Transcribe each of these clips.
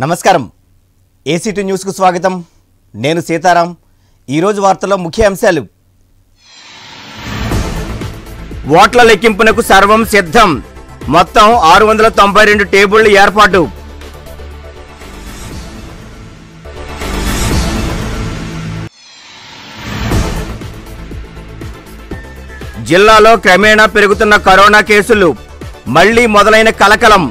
నమస్కారం ఏసీటీ న్యూస్కు స్వాగతం నేను సీతారాం ఈరోజు వార్తల్లో ముఖ్య అంశాలు ఓట్ల లెక్కింపునకు సర్వం సిద్ధం మొత్తం ఆరు వందల తొంభై రెండు టేబుళ్ల ఏర్పాటు జిల్లాలో క్రమేణా పెరుగుతున్న కరోనా కేసులు మళ్లీ మొదలైన కలకలం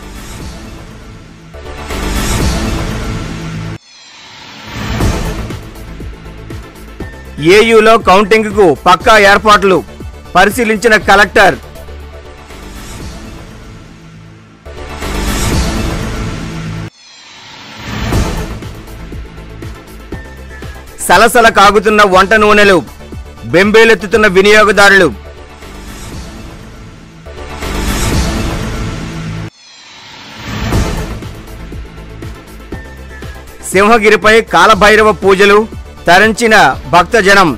ఏయూలో కౌంటింగ్కు పక్కా ఏర్పాట్లు పరిశీలించిన కలెక్టర్ సలసల కాగుతున్న వంట నూనెలు బెంబేలెత్తుతున్న వినియోగదారులు సింహగిరిపై కాలభైరవ పూజలు తరించిన భక్తజనం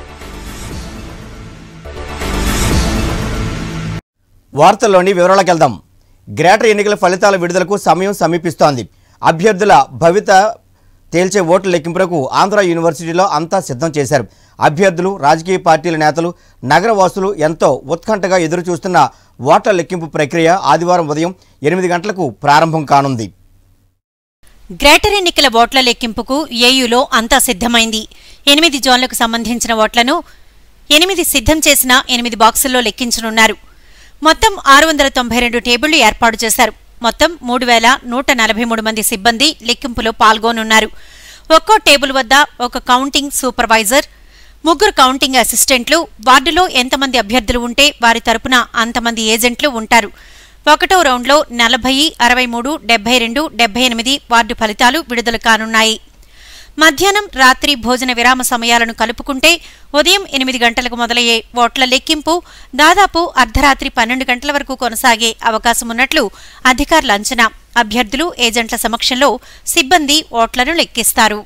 వార్తల్లోని వివరాలకు వెళ్దాం గ్రేటర్ ఎన్నికల ఫలితాల విడుదలకు సమయం సమీపిస్తోంది అభ్యర్థుల భవిత తేల్చే ఓట్ల లెక్కింపులకు ఆంధ్ర యూనివర్సిటీలో అంతా సిద్ధం చేశారు అభ్యర్థులు రాజకీయ పార్టీల నేతలు నగరవాసులు ఎంతో ఉత్కంఠగా ఎదురు చూస్తున్న ఓట్ల లెక్కింపు ప్రక్రియ ఆదివారం ఉదయం ఎనిమిది గంటలకు ప్రారంభం కానుంది గ్రేటర్ ఎన్నికల ఓట్ల లెక్కింపుకు ఏయూలో అంతా సిద్ధమైంది ఎనిమిది జోన్లకు సంబంధించిన ఓట్లను ఎనిమిది సిద్ధం చేసిన ఎనిమిది బాక్సుల్లో లెక్కించనున్నారు మొత్తం ఆరు వందల తొంభై రెండు టేబుళ్లు ఏర్పాటు చేశారు మొత్తం మూడు వేల నూట నలభై మూడు మంది సిబ్బంది లెక్కింపులో పాల్గొనున్నారు ఒక్కో టేబుల్ వద్ద ఒక కౌంటింగ్ సూపర్వైజర్ ముగ్గురు కౌంటింగ్ అసిస్టెంట్లు వార్డులో ఎంతమంది అభ్యర్థులు ఉంటే వారి తరపున అంతమంది ఏజెంట్లు ఉంటారు ఒకటో రౌండ్లో నలభై అరవై మూడు డెబ్బై రెండు డెబ్బై ఎనిమిది వార్డు ఫలితాలు విడుదల కానున్నాయి మధ్యాహ్నం రాత్రి భోజన విరామ సమయాలను కలుపుకుంటే ఉదయం ఎనిమిది గంటలకు మొదలయ్యే ఓట్ల లెక్కింపు దాదాపు అర్ధరాత్రి పన్నెండు గంటల వరకు కొనసాగే అవకాశమున్నట్లు అధికారుల అంచనా అభ్యర్థులు ఏజెంట్ల సమక్షంలో సిబ్బంది ఓట్లను లెక్కిస్తారు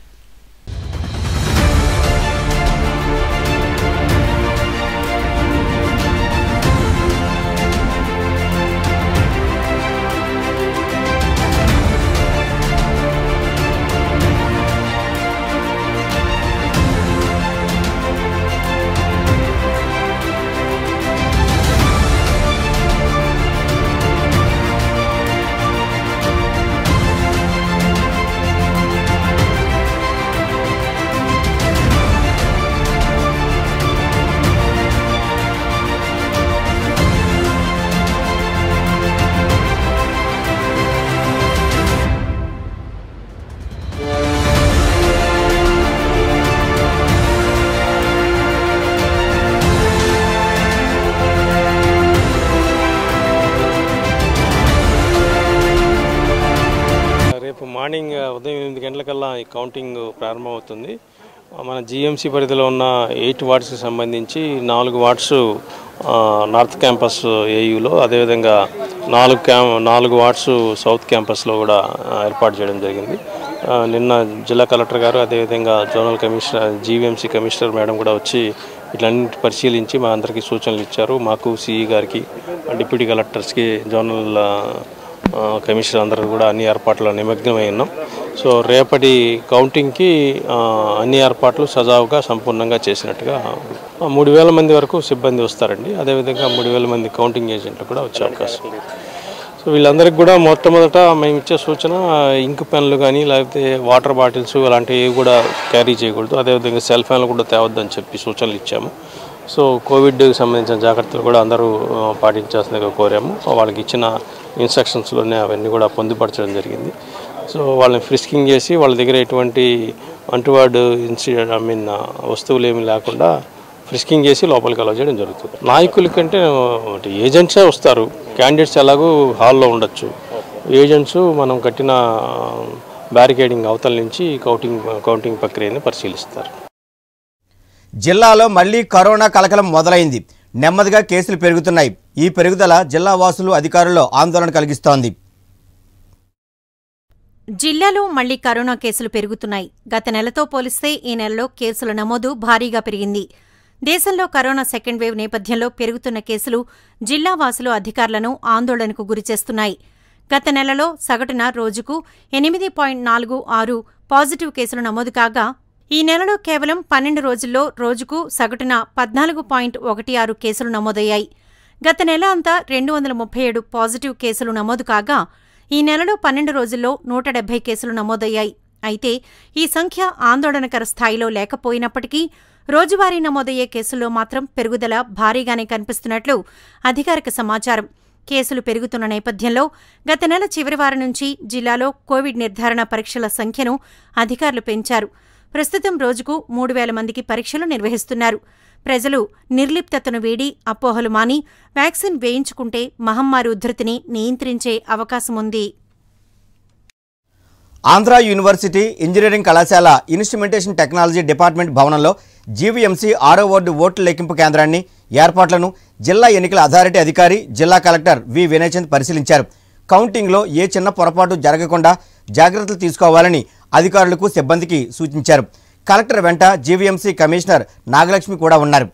రేపు మార్నింగ్ ఉదయం ఎనిమిది గంటలకల్లా ఈ కౌంటింగ్ ప్రారంభమవుతుంది మన జిఎంసి పరిధిలో ఉన్న ఎయిట్ వార్డ్స్కి సంబంధించి నాలుగు వార్డ్స్ ఆ, నార్త్ క్యాంపస్ ఏయూలో అదేవిధంగా నాలుగు క్యాం నాలుగు వార్డ్స్ సౌత్ క్యాంపస్లో కూడా ఆ, ఏర్పాటు చేయడం జరిగింది ఆ, నిన్న జిల్లా కలెక్టర్ గారు అదేవిధంగా zonal commissioner GVMC commissioner madam కూడా వచ్చి ఇట్లన్నింటి పరిశీలించి మా అందరికీ సూచనలు ఇచ్చారు మాకు సిఈ గారికి డిప్యూటీ కలెక్టర్స్కి జోనల్ ఆ, ఆ, కమిషనర్ అందరూ కూడా అన్ని ఏర్పాట్ల నిమగ్నమై ఉన్నాం సో రేపటి కౌంటింగ్కి ఆ, అన్ని ఏర్పాట్లు సజావుగా సంపూర్ణంగా చేసినట్టుగా ఆ, మూడు వేల మంది వరకు సిబ్బంది వస్తారండి అదేవిధంగా మూడు వేల మంది కౌంటింగ్ ఏజెంట్లు కూడా వచ్చే అవకాశం ఉంది సో వీళ్ళందరికీ కూడా మొట్టమొదట మేము ఇచ్చే సూచన ఇంక్ పెన్లు కానీ లేకపోతే వాటర్ బాటిల్స్ అలాంటివి కూడా క్యారీ చేయకూడదు అదేవిధంగా సెల్ ఫ్యాన్లు కూడా తేవద్దని చెప్పి సూచనలు ఇచ్చాము సో కోవిడ్కి సంబంధించిన జాగ్రత్తలు కూడా అందరూ ఆ, పాటించాల్సిందిగా కోరాము వాళ్ళకి ఇచ్చిన ఇన్స్ట్రక్షన్స్లోనే అవన్నీ కూడా పొందుపరచడం జరిగింది సో వాళ్ళని ఫ్రిస్కింగ్ చేసి వాళ్ళ దగ్గర ఎటువంటి అంటువార్డ్ ఇన్సిడెంట్ ఐ మీన్ వస్తువులు ఏమీ లేకుండా ఫ్రిస్కింగ్ చేసి లోపలికి అలౌ చేయడం జరుగుతుంది నాయకుల కంటే అంటే ఏజెంట్సే వస్తారు క్యాండిడేట్స్ ఎలాగూ హాల్లో ఉండొచ్చు ఏజెంట్స్ మనం కట్టిన బ్యారికేడింగ్ అవతల నుంచి కౌంటింగ్ కౌంటింగ్ ప్రక్రియని పరిశీలిస్తారు జిల్లాలో మళ్లీ కరోనా కలకలం మొదలైంది నెమ్మదిగా కేసులు పెరుగుతున్నాయి ఈ పెరుగుదల జిల్లా వాసులు అధికారుల్లో ఆందోళన కలిగిస్తోంది జిల్లాలో మళ్లీ కరోనా కేసులు పెరుగుతున్నాయి గత నెలతో పోలిస్తే ఈ నెలలో కేసుల నమోదు భారీగా పెరిగింది దేశంలో కరోనా సెకండ్ వేవ్ నేపథ్యంలో పెరుగుతున్న కేసులు జిల్లా వాసులు అధికారులను ఆందోళనకు గురిచేస్తున్నాయి గత నెలలో సగటున రోజుకు ఎనిమిది పాయింట్ నాలుగు ఆరు పాజిటివ్ కేసులు నమోదు కాగా ఈ నెలలో కేవలం పన్నెండు రోజుల్లో రోజుకు సగటున పద్నాలుగు పాయింట్ ఒకటి ఆరు కేసులు నమోదయ్యాయి గత నెల అంతా రెండు వందల ముప్పై ఏడు పాజిటివ్ కేసులు నమోదు కాగా ఈ నెలలో పన్నెండు రోజుల్లో నూట డెబ్బై కేసులు నమోదయ్యాయి అయితే ఈ సంఖ్య ఆందోళనకర స్థాయిలో లేకపోయినప్పటికీ రోజువారీ నమోదయ్యే కేసుల్లో మాత్రం పెరుగుదల భారీగానే కనిపిస్తున్నట్లు అధికారిక సమాచారం కేసులు పెరుగుతున్న నేపథ్యంలో గత నెల చివరి వారం నుంచి జిల్లాలో కోవిడ్ నిర్ధారణ పరీక్షల సంఖ్యను అధికారులు పెంచారు ప్రస్తుతం రోజుకు మూడు వేల మందికి పరీక్షలు నిర్వహిస్తున్నారు ప్రజలు నిర్లిప్తతను వీడి అపోహలు మాని వ్యాక్సిన్ వేయించుకుంటే మహమ్మారి ఉధృతిని నియంత్రించే అవకాశముంది ఆంధ్ర యూనివర్సిటీ ఇంజనీరింగ్ కళాశాల ఇన్స్ట్రుమెంటేషన్ టెక్నాలజీ డిపార్ట్మెంట్ భవనంలో జీవీఎంసీ ఆరో వార్డు ఓట్ల లెక్కింపు కేంద్రాన్ని ఏర్పాట్లను జిల్లా ఎన్నికల అథారిటీ అధికారి జిల్లా కలెక్టర్ వి వినయచంద్ పరిశీలించారు కౌంటింగ్లో ఏ చిన్న పొరపాటు జరగకుండా జాగ్రత్తలు తీసుకోవాలని అధికారులకు సిబ్బందికి సూచించారు కలెక్టర్ వెంట జీవీఎంసీ కమిషనర్ నాగలక్ష్మి కూడా ఉన్నారు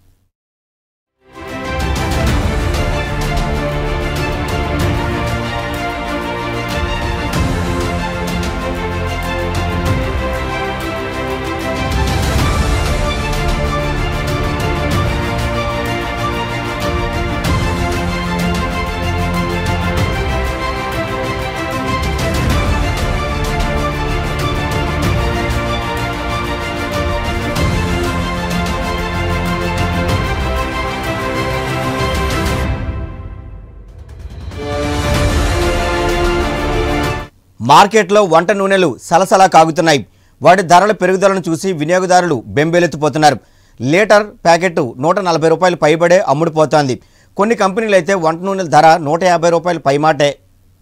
మార్కెట్లో వంట నూనెలు సలసలా కాగుతున్నాయి వాటి ధరల పెరుగుదలను చూసి వినియోగదారులు బెంబేలెత్తిపోతున్నారు లీటర్ ప్యాకెట్ నూట నలభై రూపాయలు పైబడే అమ్ముడుపోతోంది కొన్ని కంపెనీలు అయితే వంట నూనెల ధర నూట యాభై రూపాయలు పైమాటే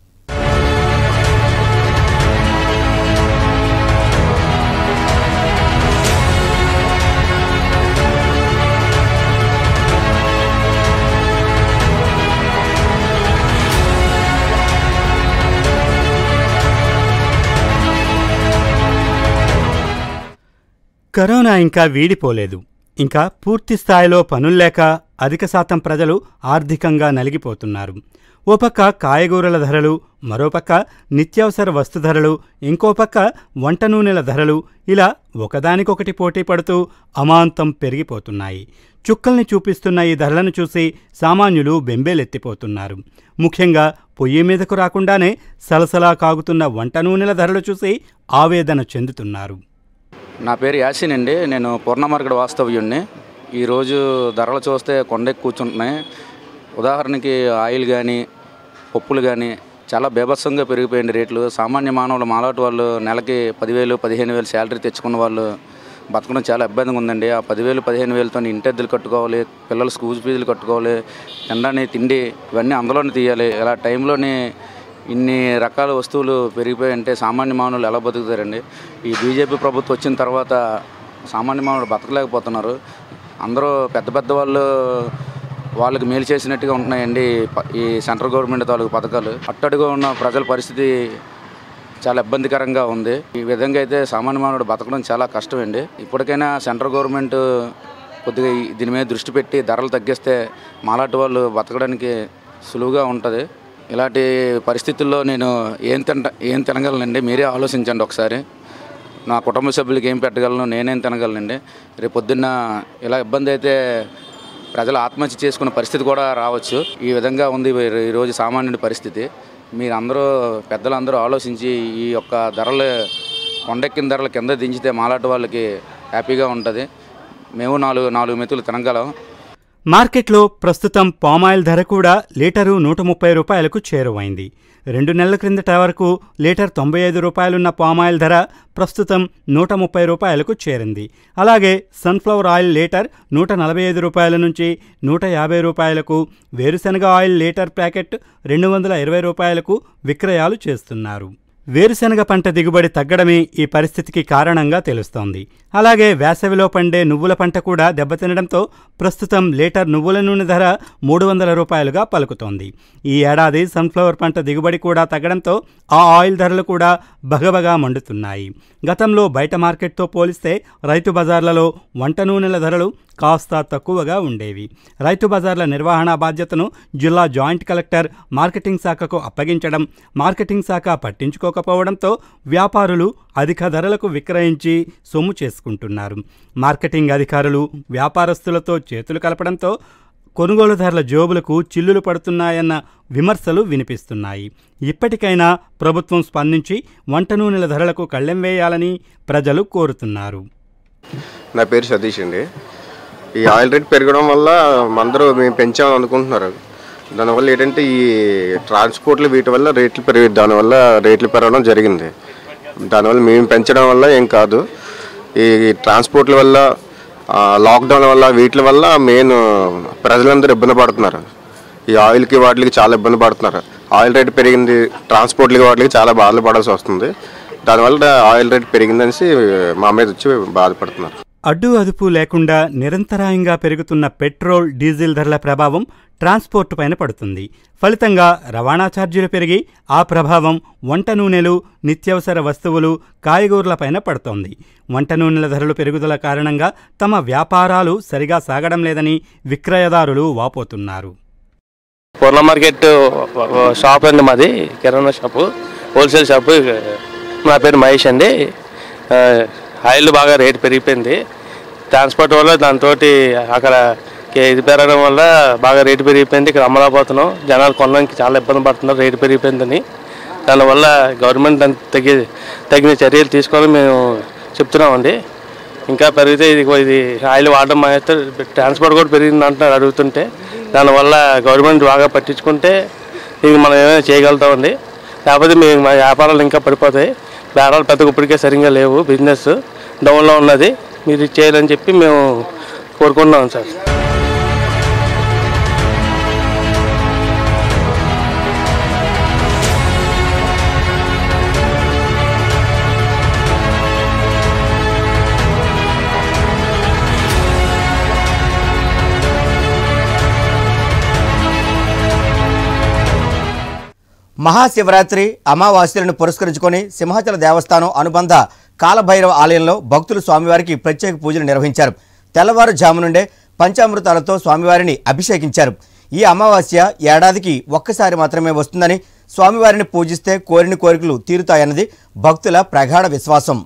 కరోనా ఇంకా వీడిపోలేదు ఇంకా పూర్తి స్థాయిలో పనుల్లేక అధిక శాతం ప్రజలు ఆర్థికంగా నలిగిపోతున్నారు ఓ పక్క కాయగూరల ధరలు మరోపక్క నిత్యావసర వస్తు ధరలు ఇంకో పక్క వంట నూనెల ధరలు ఇలా ఒకదానికొకటి పోటీ పడుతూ అమాంతం పెరిగిపోతున్నాయి చుక్కల్ని చూపిస్తున్న ఈ ధరలను చూసి సామాన్యులు బెంబేలెత్తిపోతున్నారు ముఖ్యంగా పొయ్యి మీదకు రాకుండానే సలసలా కాగుతున్న వంట నూనెల ధరలు చూసి ఆవేదన చెందుతున్నారు నా పేరు యాసిన్ అండి నేను పూర్ణ మార్కెట్ వాస్తవ్యుణ్ణి ఈరోజు ధరలు చూస్తే కొండెక్కి కూర్చుంటున్నాయి ఉదాహరణకి ఆయిల్ కానీ పప్పులు కానీ చాలా బీభత్సంగా పెరిగిపోయింది రేట్లు సామాన్య మానవులు మాలాటి వాళ్ళు నెలకి పదివేలు పదిహేను వేలు శాలరీ తెచ్చుకున్న వాళ్ళు బతకడం చాలా ఇబ్బందిగా ఉందండి ఆ పదివేలు పదిహేను వేలతో ఇంటెద్దలు కట్టుకోవాలి పిల్లల స్కూల్ ఫీజులు కట్టుకోవాలి తినడాని తిండి ఇవన్నీ అందులోనే తీయాలి ఇలా టైంలోనే ఇన్ని రకాల వస్తువులు పెరిగిపోయాయంటే సామాన్య మానవులు ఎలా బతుకుతారండి ఈ బీజేపీ ప్రభుత్వం వచ్చిన తర్వాత సామాన్య మానవులు బతకలేకపోతున్నారు అందరూ పెద్ద పెద్ద వాళ్ళు వాళ్ళకి మేలు చేసినట్టుగా ఉంటున్నాయండి ఈ ప- ఈ సెంట్రల్ గవర్నమెంట్ తాలూకు పథకాలు అట్టడుగా ఉన్న ప్రజల పరిస్థితి చాలా ఇబ్బందికరంగా ఉంది ఈ విధంగా అయితే సామాన్య మానవుడు బతకడం చాలా కష్టమండి ఇప్పటికైనా సెంట్రల్ గవర్నమెంట్ కొద్దిగా ఈ- దీని మీద దృష్టి పెట్టి ధరలు తగ్గిస్తే మాలాంటి వాళ్ళు బతకడానికి సులువుగా ఉంటుంది ఇలాంటి పరిస్థితుల్లో నేను ఏం తింట ఏం తినగలనండి మీరే ఆలోచించండి ఒకసారి నా కుటుంబ సభ్యులకి ఏం పెట్టగలను నేనేం తినగలనండి రేపు పొద్దున్న ఇలా ఇబ్బంది అయితే ప్రజలు ఆత్మహత్య చేసుకునే పరిస్థితి కూడా రావచ్చు ఈ విధంగా ఉంది ఈ- ఈరోజు సామాన్యుడి పరిస్థితి మీరందరూ పెద్దలందరూ ఆలోచించి ఈ యొక్క ధరలు కొండెక్కిన ధరలు కింద దించితే మాలాంటి వాళ్ళకి హ్యాపీగా ఉంటుంది మేము నాలుగు నాలుగు మెతులు తినగలం మార్కెట్లో ప్రస్తుతం పామాయిల్ ధర కూడా లీటరు నూట ముప్పై రూపాయలకు చేరువైంది రెండు నెలల క్రిందట వరకు లీటర్ తొంభై ఐదు రూపాయలున్న పామాయిల్ ధర ప్రస్తుతం నూట ముప్పై రూపాయలకు చేరింది అలాగే సన్ఫ్లవర్ ఆయిల్ లీటర్ నూట నలభై ఐదు రూపాయల నుంచి నూట యాభై రూపాయలకు వేరుశనగ ఆయిల్ లీటర్ ప్యాకెట్ రెండు వందల ఇరవై రూపాయలకు విక్రయాలు చేస్తున్నారు వేరుశనగ పంట దిగుబడి తగ్గడమే ఈ పరిస్థితికి కారణంగా తెలుస్తోంది అలాగే వేసవిలో పండే నువ్వుల పంట కూడా దెబ్బతినడంతో ప్రస్తుతం లీటర్ నువ్వుల నూనె ధర మూడు వందల రూపాయలుగా పలుకుతోంది ఈ ఏడాది సన్ఫ్లవర్ పంట దిగుబడి కూడా తగ్గడంతో ఆ ఆయిల్ ధరలు కూడా బగబగా మండుతున్నాయి గతంలో బయట మార్కెట్తో పోలిస్తే రైతు బజార్లలో వంట నూనెల ధరలు కాస్త తక్కువగా ఉండేవి రైతు బజార్ల నిర్వహణ బాధ్యతను జిల్లా జాయింట్ కలెక్టర్ మార్కెటింగ్ శాఖకు అప్పగించడం మార్కెటింగ్ శాఖ పట్టించుకోకపోవడంతో వ్యాపారులు అధిక ధరలకు విక్రయించి సొమ్ము చేసుకుంటున్నారు మార్కెటింగ్ అధికారులు వ్యాపారస్తులతో చేతులు కలపడంతో కొనుగోలుదారుల జోబులకు చిల్లులు పడుతున్నాయన్న విమర్శలు వినిపిస్తున్నాయి ఇప్పటికైనా ప్రభుత్వం స్పందించి వంట నూనెల ధరలకు కళ్ళెం వేయాలని ప్రజలు కోరుతున్నారు నా పేరు సతీష్ అండి ఈ ఆయిల్ రేట్ పెరగడం వల్ల అందరూ మేము పెంచామని అనుకుంటున్నారు దానివల్ల ఏంటంటే ఈ ట్రాన్స్పోర్ట్లు వీటి వల్ల రేట్లు పెరిగి దానివల్ల రేట్లు పెరగడం జరిగింది దానివల్ల మేము పెంచడం వల్ల ఏం కాదు ఈ ట్రాన్స్పోర్ట్ల వల్ల ఆ, లాక్డౌన్ వల్ల వీటి వల్ల మెయిన్ ప్రజలందరూ ఇబ్బంది పడుతున్నారు ఈ ఆయిల్కి వాటికి చాలా ఇబ్బంది పడుతున్నారు ఆయిల్ రేట్ పెరిగింది ట్రాన్స్పోర్ట్లకి వాటికి చాలా బాధలు పడాల్సి వస్తుంది దానివల్ల ఆయిల్ రేట్ పెరిగిందనేసి మా మీద వచ్చి బాధపడుతున్నారు అడ్డు అదుపు లేకుండా నిరంతరాయంగా పెరుగుతున్న పెట్రోల్ డీజిల్ ధరల ప్రభావం ట్రాన్స్పోర్ట్ పైన పడుతుంది ఫలితంగా రవాణా ఛార్జీలు పెరిగి ఆ ప్రభావం వంట నూనెలు నిత్యావసర వస్తువులు కాయగూరలపైన పడుతోంది వంట నూనెల ధరలు పెరుగుదల కారణంగా తమ వ్యాపారాలు సరిగా సాగడం లేదని విక్రయదారులు వాపోతున్నారు పూర్ణ మార్కెట్ షాప్ అండి మాది కిరాణా షాపు హోల్సేల్ షాపు నా పేరు మహేష్ అండి ఆ, ఆయిల్ బాగా రేట్ పెరిగిపోయింది ట్రాన్స్పోర్ట్ వల్ల దాంతో అక్కడ కే- ఇది పెరగడం వల్ల బాగా రేటు పెరిగిపోయింది ఇక్కడ అమలాపోతున్నాం జనాలు కొనడానికి చాలా ఇబ్బంది పడుతున్నారు రేటు పెరిగిపోయిందని దానివల్ల గవర్నమెంట్ దానికి తగి తగిన చర్యలు తీసుకోవాలని మేము చెప్తున్నామండి ఇంకా పెరిగితే ఇది ఇది ఆయిల్ వాడడం మానేస్తే ట్రాన్స్పోర్ట్ కూడా పెరిగింది అంటున్నారు అడుగుతుంటే దానివల్ల గవర్నమెంట్ బాగా పట్టించుకుంటే ఇది మనం ఏమైనా చేయగలుగుతామండి లేకపోతే మేము మా వ్యాపారాలు ఇంకా పడిపోతాయి బేరాలు పెద్దగా ఇప్పటికే సరిగ్గా లేవు బిజినెస్ డౌన్లో ఉన్నది మీరు ఇది చేయాలని చెప్పి మేము కోరుకుంటున్నాం సార్ మహాశివరాత్రి అమావాస్యలను పురస్కరించుకొని సింహాచల దేవస్థానం అనుబంధ కాలభైరవ ఆలయంలో భక్తులు స్వామివారికి ప్రత్యేక పూజలు నిర్వహించారు తెల్లవారుజాము నుండే పంచామృతాలతో స్వామివారిని అభిషేకించారు ఈ అమావాస్య ఏడాదికి ఒక్కసారి మాత్రమే వస్తుందని స్వామివారిని పూజిస్తే కోరిన కోరికలు తీరుతాయన్నది భక్తుల ప్రగాఢ విశ్వాసం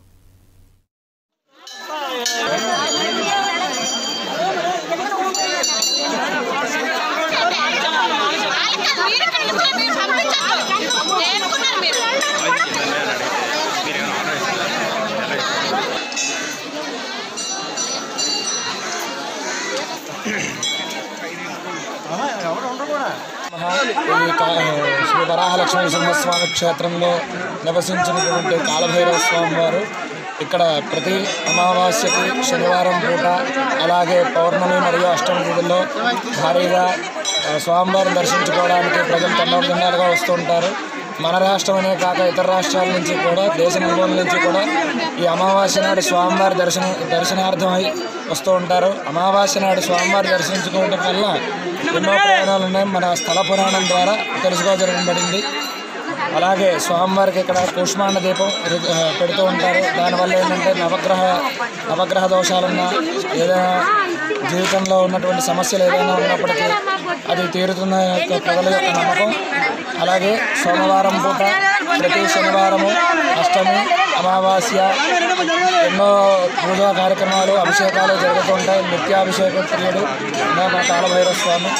ఈ కా- శ్రీ వరాహలక్ష్మీ సింహస్వామి క్షేత్రంలో నివసించినటువంటి కాలభైరవ స్వామి వారు ఇక్కడ ప్రతి అమావాస్యకి శనివారం పూట అలాగే పౌర్ణమి మరియు అష్టమి తిథుల్లో భారీగా ఆ, స్వామివారిని దర్శించుకోవడానికి ప్రజలు తండోపదండాలుగా వస్తుంటారు మన రాష్ట్రం అనే కాక ఇతర రాష్ట్రాల నుంచి కూడా దేశ నలుమూల నుంచి కూడా ఈ అమావాస్య నాడు స్వామివారి దర్శన దర్శనార్థమై వస్తూ ఉంటారు అమావాస్య నాడు స్వామివారి దర్శించుకోవడం వల్ల ఎన్నో ప్రయాణాలు ఉన్నాయి మన స్థల పురాణం ద్వారా తెలుసుకోజరగబడింది అలాగే స్వామివారికి ఇక్కడ కూష్మాండ దీపం రు- ఆ, పెడుతూ ఉంటారు దానివల్ల ఏంటంటే నవగ్రహ నవగ్రహ దోషాలున్నా ఏదైనా జీవితంలో ఉన్నటువంటి సమస్యలు ఏదైనా ఉన్నప్పటికీ అది తీరుతున్న యొక్క ప్రజల యొక్క నమ్మకం అలాగే సోమవారం పూట ప్రతి శనివారము అష్టమి అమావాస్య ఎన్నో పూజా కార్యక్రమాలు అభిషేకాలు జరుగుతూ ఉంటాయి నిత్యాభిషేక ప్రియుడు మన కాలభైరవ స్వామి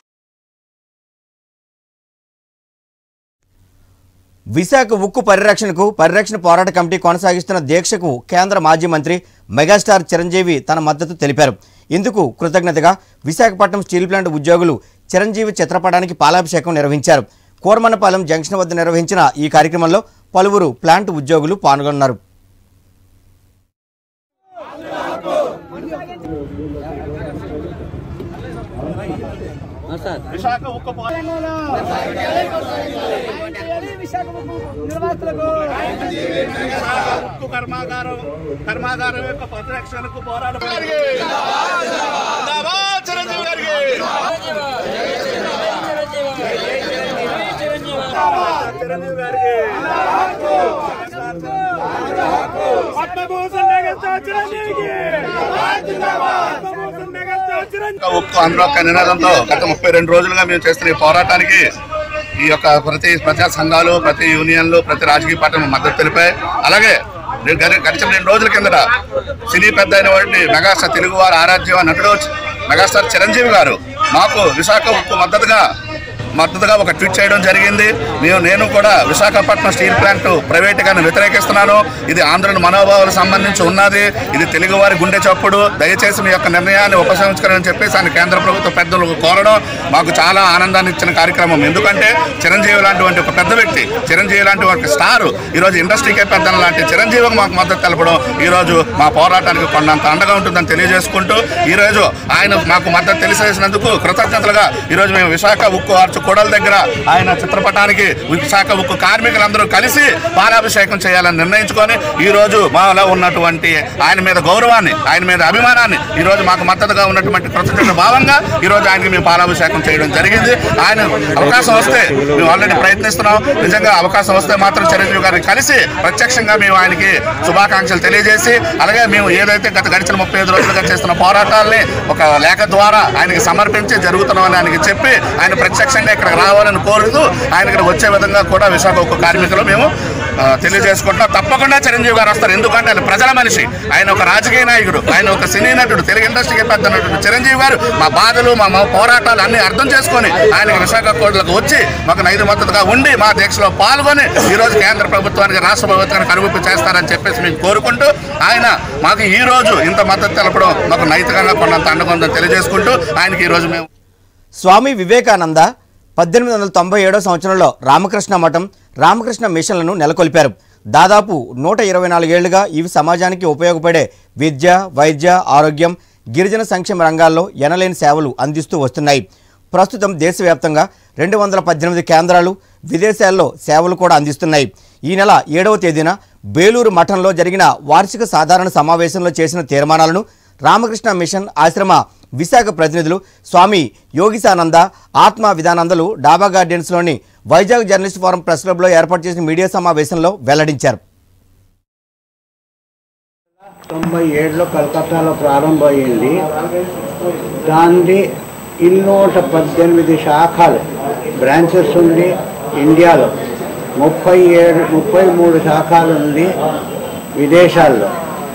విశాఖ ఉక్కు పరిరక్షణకు పరిరక్షణ పోరాట కమిటీ కొనసాగిస్తున్న దీక్షకు కేంద్ర మాజీ మంత్రి మెగాస్టార్ చిరంజీవి తన మద్దతు తెలిపారు ఇందుకు కృతజ్ఞతగా విశాఖపట్నం స్టీల్ ప్లాంట్ ఉద్యోగులు చిరంజీవి చిత్రపటానికి పాలాభిషేకం నిర్వహించారు కోర్మన్నపాలెం జంక్షన్ వద్ద నిర్వహించిన ఈ కార్యక్రమంలో పలువురు ప్లాంట్ ఉద్యోగులు పాల్గొన్నారు విశాఖ ఉక్కు ఉక్కు కర్మాగారం కర్మాగారం యొక్క పరిరక్షణకు పోరాడు చిరంజీవి గారికి చిరంజీవి గారికి పద్మభూషణ్ మెగాస్టార్ చిరంజీవికి పద్మభూషణ్ మెగాస్టార్ చిరంజీవి ఉక్కు అందులో ఒక నినాదంతో గత ముప్పై రెండు రోజులుగా మేము చేస్తున్న ఈ పోరాటానికి ఈ యొక్క ప్రతి ప్రజా సంఘాలు ప్రతి యూనియన్లు ప్రతి రాజకీయ పార్టీలు మద్దతు తెలిపాయి అలాగే నేను గత- గడిచిన రెండు రోజుల కిందట సినీ పెద్ద అయిన వాడిని మెగాస్టార్ తెలుగు వారు ఆరాధ్య నటుడు మెగాస్టార్ చిరంజీవి గారు మాకు విశాఖ ఉక్కు మద్దతుగా మద్దతుగా ఒక ట్వీట్ చేయడం జరిగింది మేము నేను కూడా విశాఖపట్నం స్టీల్ ప్లాంట్ ప్రైవేటుగాను వ్యతిరేకిస్తున్నాను ఇది ఆంధ్రుల మనోభావాలకు సంబంధించి ఉన్నది ఇది తెలుగువారి గుండె చప్పుడు దయచేసి మీ యొక్క నిర్ణయాన్ని ఉపసంహరించుకోవాలని చెప్పేసి ఆయన కేంద్ర ప్రభుత్వ పెద్దలకు కోరడం మాకు చాలా ఆనందాన్ని ఇచ్చిన కార్యక్రమం ఎందుకంటే చిరంజీవి లాంటి ఒక పెద్ద వ్యక్తి చిరంజీవి లాంటి ఒక స్టార్ ఈరోజు ఇండస్ట్రీకే పెద్ద లాంటి చిరంజీవికి మాకు మద్దతు తెలపడం ఈరోజు మా పోరాటానికి కొండంత అండగా ఉంటుందని తెలియజేసుకుంటూ ఈరోజు ఆయన మాకు మద్దతు తెలియజేసినందుకు కృతజ్ఞతలుగా ఈరోజు మేము విశాఖ ఉక్కు ఆర్చు కూడల దగ్గర ఆయన చిత్రపటానికి విశాఖ ఉక్కు కార్మికులందరూ కలిసి పాలాభిషేకం చేయాలని నిర్ణయించుకొని ఈ రోజు మాలో ఉన్నటువంటి ఆయన మీద గౌరవాన్ని ఆయన మీద అభిమానాన్ని ఈ రోజు మాకు మద్దతుగా ఉన్నటువంటి కృతజ్ఞత భావంగా ఈ రోజు ఆయనకి మేము పాలాభిషేకం చేయడం జరిగింది ఆయన అవకాశం వస్తే మేము ఆల్రెడీ ప్రయత్నిస్తున్నాం నిజంగా అవకాశం వస్తే మాత్రం చిరంజీవి గారిని కలిసి ప్రత్యక్షంగా మేము ఆయనకి శుభాకాంక్షలు తెలియజేసి అలాగే మేము ఏదైతే గత గడిచిన ముప్పై ఐదు రోజులుగా చేస్తున్న పోరాటాలని ఒక లేఖ ద్వారా ఆయనకి సమర్పించి జరుగుతున్నామని ఆయనకి చెప్పి ఆయన ప్రత్యక్షంగా ఇక్కడికి రావాలని కోరుతూ ఆయన ఇక్కడ వచ్చే విధంగా కూడా విశాఖ ఉక్కు కార్మికులు మేము ఆ, తెలియజేసుకుంటున్నాం తప్పకుండా చిరంజీవి గారు వస్తారు ఎందుకంటే ఆయన ప్రజల మనిషి ఆయన ఒక రాజకీయ నాయకుడు ఆయన ఒక సినీ నటుడు తెలుగు ఇండస్ట్రీకి పెద్ద నటుడు చిరంజీవి గారు మా బాధలు మా మా పోరాటాలు అన్ని అర్థం చేసుకొని ఆయనకి విశాఖ కోట్లకు వచ్చి మాకు నైదు మద్దతుగా ఉండి మా దీక్షలో పాల్గొని ఈ రోజు కేంద్ర ప్రభుత్వానికి రాష్ట్ర ప్రభుత్వానికి అనుమతి చేస్తారని చెప్పేసి మేము కోరుకుంటూ ఆయన మాకు ఈ రోజు ఇంత మద్దతు తెలపడం మాకు నైతికంగా కొన్నంత అండగా ఉందని తెలియజేసుకుంటూ ఆయనకి ఈ రోజు మేము స్వామి వివేకానంద పద్దెనిమిది వందల తొంభై ఏడో సంవత్సరంలో రామకృష్ణ మఠం రామకృష్ణ మిషన్లను నెలకొల్పారు దాదాపు నూట ఇరవై నాలుగేళ్లుగా ఇవి సమాజానికి ఉపయోగపడే విద్య వైద్య ఆరోగ్యం గిరిజన సంక్షేమ రంగాల్లో ఎనలేని సేవలు అందిస్తూ వస్తున్నాయి ప్రస్తుతం దేశవ్యాప్తంగా రెండు వందల పద్దెనిమిది కేంద్రాలు విదేశాల్లో సేవలు కూడా అందిస్తున్నాయి ఈ నెల ఏడవ తేదీన బేలూరు మఠంలో జరిగిన వార్షిక సాధారణ సమావేశంలో చేసిన తీర్మానాలను రామకృష్ణ మిషన్ ఆశ్రమ విశాఖ ప్రతినిధులు స్వామి యోగిసానంద ఆత్మ విధానందలు డాబా గార్డెన్స్లోని వైజాగ్ జర్నలిస్ట్ ఫోరం ప్రెస్ క్లబ్లో ఏర్పాటు చేసిన మీడియా సమావేశంలో వెల్లడించారు తొంభై ఏడులో కలకత్తాలో ప్రారంభమైంది దాన్ని ఇన్నూట పద్దెనిమిది శాఖలు బ్రాంచెస్ ఉంది ఇండియాలో ముప్పై ఏడు ముప్పై మూడు శాఖలు ఉంది విదేశాల్లో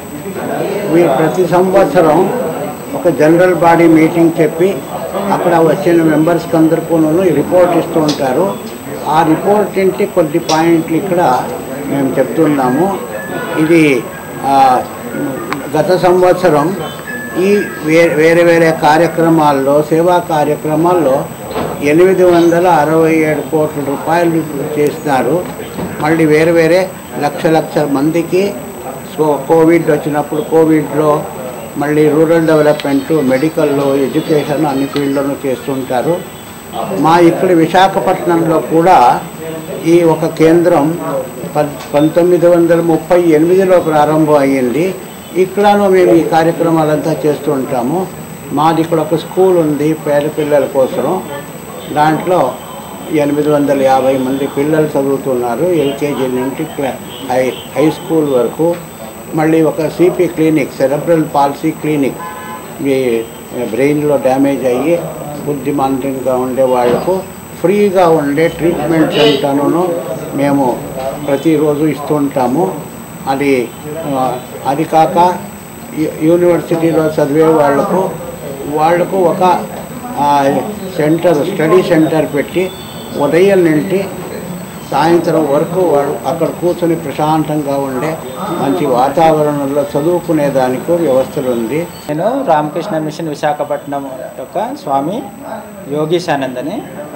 వీ ప్రతి సంవత్సరం ఒక జనరల్ బాడీ మీటింగ్ చెప్పి అక్కడ వచ్చిన మెంబర్స్కి అందరికీ రిపోర్ట్ ఇస్తూ ఉంటారు ఆ రిపోర్ట్ ఇంటి కొద్ది పాయింట్లు ఇక్కడ మేము చెప్తున్నాము ఇది ఆ, గత సంవత్సరం ఈ వే- వేరే వేరే కార్యక్రమాల్లో సేవా కార్యక్రమాల్లో ఎనిమిది వందల అరవై ఏడు కోట్ల రూపాయలు చేసినారు మళ్ళీ వేరే వేరే లక్ష లక్షల మందికి సో కోవిడ్ వచ్చినప్పుడు కోవిడ్లో మళ్ళీ రూరల్ డెవలప్మెంట్ మెడికల్లో ఎడ్యుకేషన్ అన్ని ఫీల్డ్లోనూ చేస్తుంటారు మా ఇక్కడ విశాఖపట్నంలో కూడా ఈ ఒక కేంద్రం పద్ పంతొమ్మిది వందల ముప్పై ఎనిమిదిలో ప్రారంభం అయ్యింది ఇక్కడను మేము ఈ కార్యక్రమాలంతా చేస్తూ ఉంటాము మాది ఇక్కడ ఒక స్కూల్ ఉంది పేద పిల్లల కోసం దాంట్లో ఎనిమిది వందల యాభై మంది పిల్లలు చదువుతున్నారు ఎల్కేజీ నుండి క్లా- హై హై స్కూల్ వరకు మళ్ళీ ఒక CP clinic cerebral palsy clinic ఈ బ్రెయిన్లో డ్యామేజ్ అయ్యి బుద్ధిమాంద్యంగా ఉండే వాళ్లకు ఫ్రీగా ఉండే ట్రీట్మెంట్ అంతాను మేము ప్రతిరోజు ఇస్తూ ఉంటాము అది ఆ, అది కాక యు- యూనివర్సిటీలో చదివే వాళ్లకు వాళ్లకు ఒక ఆ, సెంటర్ స్టడీ సెంటర్ పెట్టి ఉదయం నుండి సాయంత్రం వరకు వాళ్ళు అక్కడ కూర్చొని ప్రశాంతంగా ఉండే మంచి వాతావరణంలో చదువుకునే దానికి వ్యవస్థలు ఉంది నేను రామకృష్ణ మిషన్ విశాఖపట్నం యొక్క స్వామి యోగీశానందని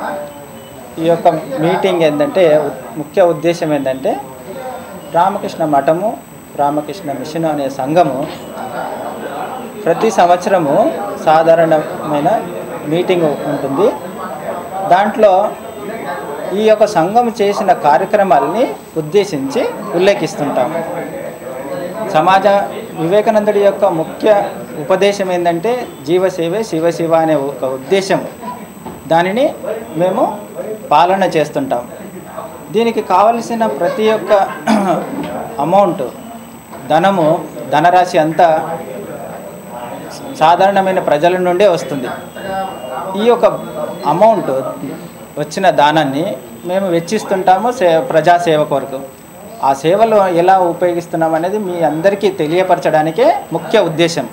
ఈ యొక్క మీటింగ్ ఏంటంటే ఉ- ముఖ్య ఉద్దేశం ఏంటంటే రామకృష్ణ మఠము రామకృష్ణ మిషన్ అనే సంఘము ప్రతి సంవత్సరము సాధారణమైన మీటింగ్ ఉంటుంది దాంట్లో ఈ యొక్క సంఘం చేసిన కార్యక్రమాలని ఉద్దేశించి ఉల్లేఖిస్తుంటాం సమాజ వివేకానందుడి యొక్క ముఖ్య ఉపదేశం ఏంటంటే జీవసేవే శివశివ అనే ఒక ఉద్దేశం దానిని మేము పాలన చేస్తుంటాం దీనికి కావలసిన ప్రతి ఒక్క అమౌంట్ ధనము ధనరాశి అంతా సాధారణమైన ప్రజల నుండే వస్తుంది ఈ యొక్క అమౌంట్ వచ్చిన దానాన్ని మేము వెచ్చిస్తుంటాము సే ప్రజాసేవ కొరకు ఆ సేవలు ఎలా ఉపయోగిస్తున్నాం అనేది మీ అందరికీ తెలియపరచడానికే ముఖ్య ఉద్దేశం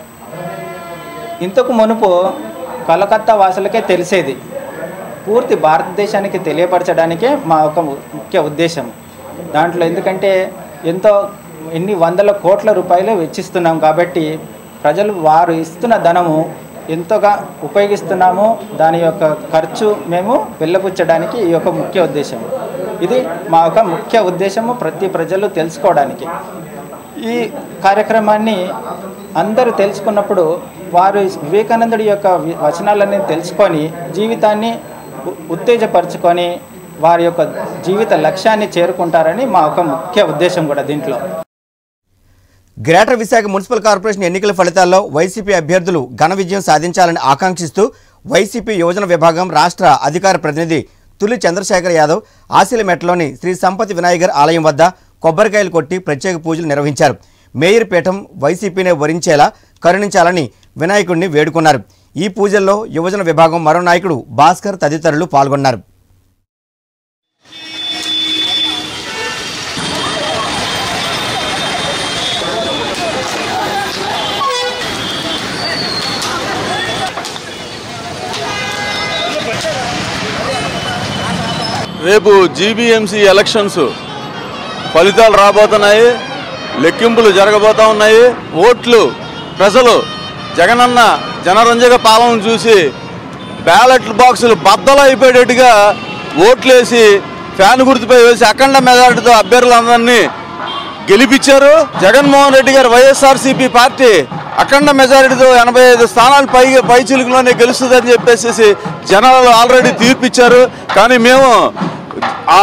ఇంతకు మునుపు కలకత్తా వాసులకే తెలిసేది పూర్తి భారతదేశానికి తెలియపరచడానికే మా ఒక ముఖ్య ఉద్దేశం దాంట్లో ఎందుకంటే ఎంతో ఎన్ని వందల కోట్ల రూపాయలు వెచ్చిస్తున్నాం కాబట్టి ప్రజలు వారు ఇస్తున్న ధనము ఎంతగా ఉపయోగిస్తున్నామో దాని యొక్క ఖర్చు మేము వెళ్ళపుచ్చడానికి ఈ యొక్క ముఖ్య ఉద్దేశం ఇది మా యొక్క ముఖ్య ఉద్దేశము ప్రతి ప్రజలు తెలుసుకోవడానికి ఈ కార్యక్రమాన్ని అందరూ తెలుసుకున్నప్పుడు వారు వివేకానందుడి యొక్క వి- వచనాలన్నీ తెలుసుకొని జీవితాన్ని ఉ- ఉత్తేజపరచుకొని వారి యొక్క జీవిత లక్ష్యాన్ని చేరుకుంటారని మా యొక్క ముఖ్య ఉద్దేశం కూడా దీంట్లో గ్రేటర్ విశాఖ మున్సిపల్ కార్పొరేషన్ ఎన్నికల ఫలితాల్లో వైసీపీ అభ్యర్థులు ఘన విజయం సాధించాలని ఆకాంక్షిస్తూ వైసీపీ యువజన విభాగం రాష్ట్ర అధికార ప్రతినిధి తులి చంద్రశేఖర్ యాదవ్ ఆశీలమెట్లోని శ్రీ సంపతి వినాయకర్ ఆలయం వద్ద కొబ్బరికాయలు కొట్టి ప్రత్యేక పూజలు నిర్వహించారు మేయర్ పీఠం వైసీపీనే వరించేలా కరుణించాలని వినాయకుడిని వేడుకున్నారు ఈ పూజల్లో యువజన విభాగం మరో నాయకుడు భాస్కర్ తదితరులు పాల్గొన్నారు రేపు జీబీఎంసీ ఎలక్షన్స్ ఫలితాలు రాబోతున్నాయి లెక్కింపులు జరగబోతా ఉన్నాయి ఓట్లు ప్రజలు జగనన్న జనరంజక పాలన చూసి బ్యాలెట్ బాక్సులు బద్దలు అయిపోయేటట్టుగా ఓట్లేసి ఫ్యాన్ గుర్తుపై వేసి అఖండ మెజార్టీతో అభ్యర్థులందరినీ గెలిపించారు జగన్మోహన్ రెడ్డి గారు వైఎస్ఆర్సీపీ పార్టీ అఖండ మెజారిటీతో ఎనభై ఐదు స్థానాలు పై పై చిలుకులోనే గెలుస్తుందని చెప్పేసి జనాలు ఆల్రెడీ తీర్పిచ్చారు కానీ మేము ఆ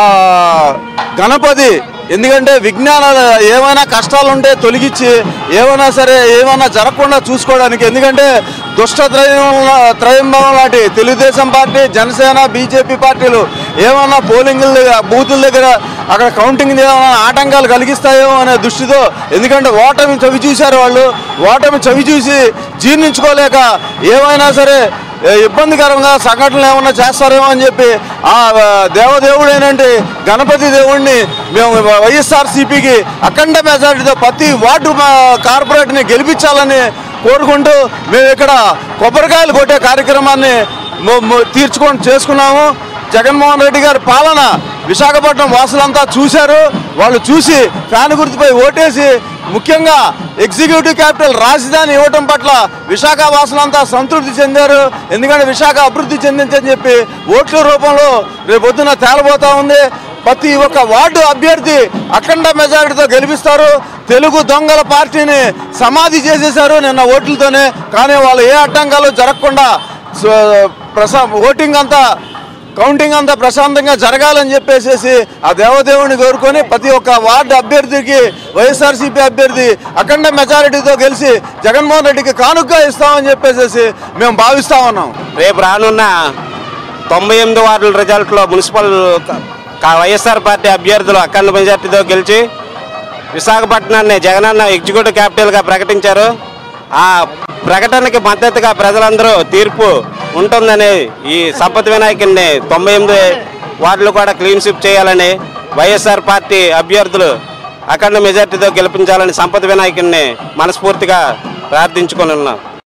గణపతి ఎందుకంటే విజ్ఞానాలు ఏమైనా కష్టాలు ఉంటే తొలగించి ఏమైనా సరే ఏమైనా జరగకుండా చూసుకోవడానికి ఎందుకంటే దుష్ట త్రయం త్రయంభవం లాంటి తెలుగుదేశం పార్టీ జనసేన బీజేపీ పార్టీలు ఏమైనా పోలింగ్ బూతుల దగ్గర అక్కడ కౌంటింగ్ ఏమైనా ఆటంకాలు కలిగిస్తాయేమో అనే దృష్టితో ఎందుకంటే ఓటమి చవి చూశారు వాళ్ళు ఓటమి చవి చూసి జీర్ణించుకోలేక ఏమైనా సరే ఏ, ఇబ్బందికరంగా సంఘటనలు ఏమన్నా చేస్తారేమో అని చెప్పి ఆ ఆ, దేవదేవుడైనంటే గణపతి దేవుడిని మేము వైఎస్ఆర్సీపీకి అఖండ మెజారిటీతో ప్రతి వార్డు మా కార్పొరేట్ని గెలిపించాలని కోరుకుంటూ మేము ఇక్కడ కొబ్బరికాయలు కొట్టే కార్యక్రమాన్ని మొ- మొ- తీర్చుకొని చేసుకున్నాము జగన్మోహన్ రెడ్డి గారి పాలన విశాఖపట్నం వాసులంతా చూశారు వాళ్ళు చూసి ఫ్యాన్ గుర్తుపై ఓటేసి ముఖ్యంగా ఎగ్జిక్యూటివ్ క్యాపిటల్ రాజధాని ఇవ్వటం పట్ల విశాఖ వాసులంతా సంతృప్తి చెందారు ఎందుకంటే విశాఖ అభివృద్ధి చెందించని చెప్పి ఓట్ల రూపంలో రేపొద్దున తేలబోతా ఉంది ప్రతి ఒక్క వార్డు అభ్యర్థి అఖండ మెజారిటీతో గెలిపిస్తారు తెలుగు దొంగల పార్టీని సమాధి చేసేశారు నిన్న ఓట్లతోనే కానీ వాళ్ళు ఏ అడ్డంకాలు జరగకుండా సో, ప్రసా ఓటింగ్ అంతా కౌంటింగ్ అంతా ప్రశాంతంగా జరగాలని చెప్పేసి ఆ దేవదేవుని కోరుకొని ప్రతి ఒక్క వార్డు అభ్యర్థికి వైఎస్ఆర్సీపీ అభ్యర్థి అఖండ మెజారిటీతో గెలిచి జగన్మోహన్ రెడ్డికి కానుగ్గా ఇస్తామని చెప్పేసి మేము భావిస్తా ఉన్నాం రేపు రానున్న తొంభై ఎనిమిది వార్డుల రిజల్ట్లో మున్సిపల్ క- క- వైఎస్ఆర్ పార్టీ అభ్యర్థులు అఖండ మెజార్టీతో గెలిచి విశాఖపట్నాన్ని జగనన్న ఎగ్జిక్యూటివ్ క్యాపిటల్గా ప్రకటించారు ఆ ప్రకటనకి మద్దతుగా ప్రజలందరూ తీర్పు ఉంటుందని ఈ సంపత్ వినాయకుడిని తొంభై ఎనిమిది వార్డులు కూడా క్లీన్ స్వీప్ చేయాలని వైఎస్ఆర్ పార్టీ అభ్యర్థులు అఖండ మెజార్టీతో గెలిపించాలని సంపత్ వినాయకుడిని మనస్ఫూర్తిగా ప్రార్థించుకొని ఉన్నాం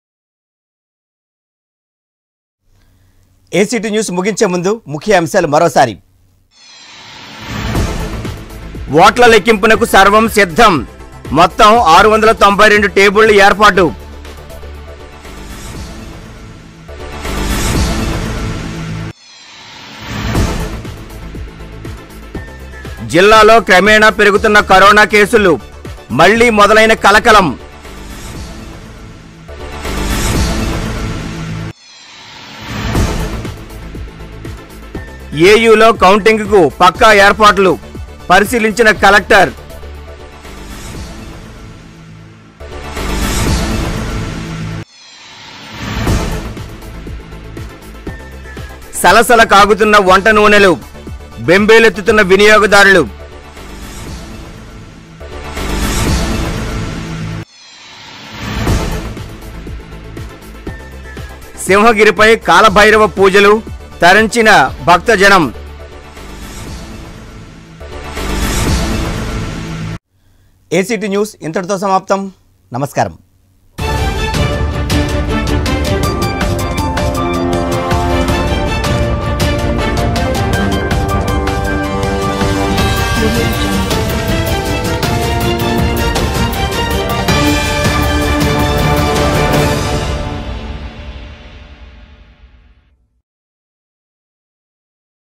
ఏసీటీ న్యూస్ ముగించే ముందు ముఖ్య అంశాలు మరోసారి ఓట్ల లెక్కింపునకు సర్వం సిద్ధం మొత్తం ఆరు వందల తొంభై రెండు టేబుళ్ల ఏర్పాటు జిల్లాలో క్రమేణా పెరుగుతున్న కరోనా కేసులు మళ్లీ మొదలైన కలకలం ఏయూలో కౌంటింగ్కు పక్కా ఏర్పాట్లు పరిశీలించిన కలెక్టర్ సలసల కాగుతున్న వంట నూనెలు బెంబేలెత్తుతున్న వినియోగదారులు సింహగిరిపై కాలభైరవ పూజలు తరించిన భక్తజనం ఏసీటీ న్యూస్ ఇంతటితో సమాప్తం నమస్కారం Audio Jungle.